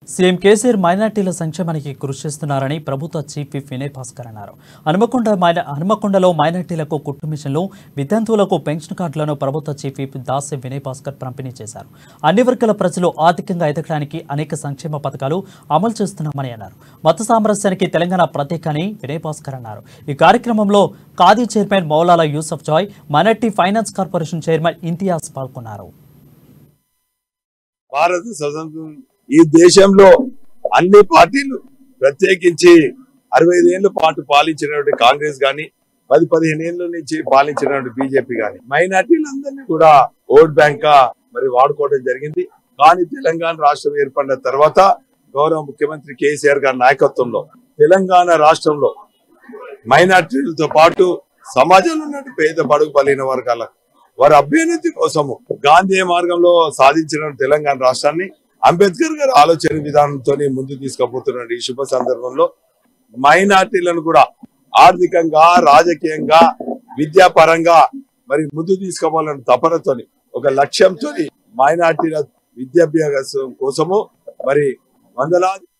CM KCR మైనార్టీల సంక్షేమానికి కృషి చేస్తున్నారని ప్రభుత్వ చీఫ్ విప్ వినయ్ భాస్కర్ అన్నారు హనుమకొండ మైనా హనుమకొండలో మైనార్టీలకు కుట్టు మిషన్లు విద్యార్థులకు పెన్షన్ కార్డులను ప్రభుత్వ చీఫ్ విప్ దాసే వినయ్ భాస్కర్ పంపిణీ చేశారు అన్ని వర్గాల ప్రజలు ఆర్థికంగా ఎదగడానికి అనేక సంక్షేమ పథకాలు అమలు చేస్తున్నామని అన్నారు మత సామరస్యానికి తెలంగాణ ప్రత్యేక అని వినయ్ భాస్కర్ అన్నారు ఈ కార్యక్రమంలో ఖాదీ చైర్మన్ మౌలాల Yusufzai minority finance corporation chairman Imtiaz పాల్గొన్నారు భారత స్వతంత్రం ఈ దేశంలో అన్ని పార్టీలు ప్రత్యేకించి అరవై ఐదేళ్ల పాటు పాలించినటువంటి కాంగ్రెస్ గాని పది పదిహేను ఏళ్ల నుంచి పాలించినటువంటి బీజేపీ గాని మైనార్టీలందరినీ కూడా ఓట్ బ్యాంక్ గా మరి వాడుకోవడం జరిగింది కానీ తెలంగాణ రాష్ట్రం ఏర్పడిన తర్వాత గౌరవ ముఖ్యమంత్రి కేసీఆర్ గారి నాయకత్వంలో తెలంగాణ రాష్ట్రంలో మైనార్టీలతో పాటు సమాజంలో ఉన్న పేద బడుగు బలైన వర్గాల వారి అభ్యున్నతి కోసము గాంధీ మార్గంలో సాధించిన తెలంగాణ రాష్ట్రాన్ని అంబేద్కర్ గారి ఆలోచన విధానంతో ముందుకు తీసుకుపోతున్న ఈ శుభ సందర్భంలో మైనార్టీలను కూడా ఆర్థికంగా రాజకీయంగా విద్యాపరంగా మరి ముందు తీసుకోవాలని తపనతోని ఒక లక్ష్యంతో మైనార్టీల విద్యాభ్యాసం కోసము మరి వందలాది